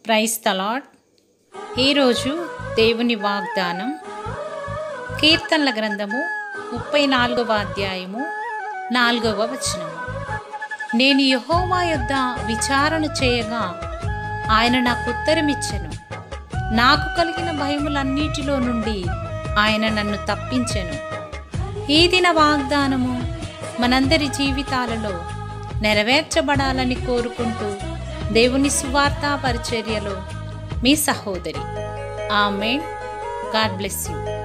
price తలాడ్ ఈరోజు దేవుని వాగ్దానం కీర్తనల గ్రంథము ముప్పై నాలుగవ అధ్యాయము నాలుగవ వచనము నేను యహోవా యొద్ద విచారణ చేయగా ఆయన నాకు ఉత్తరమిచ్చెను నాకు కలిగిన భయములన్నిటిలో నుండి ఆయన నన్ను తప్పించెను ఈ దిన వాగ్దానము మనందరి జీవితాలలో నెరవేర్చబడాలని కోరుకుంటూ దేవుని సువార్తా పరిచర్యలో మీ సహోదరి ఆమె గాడ్ బ్లెస్ యూ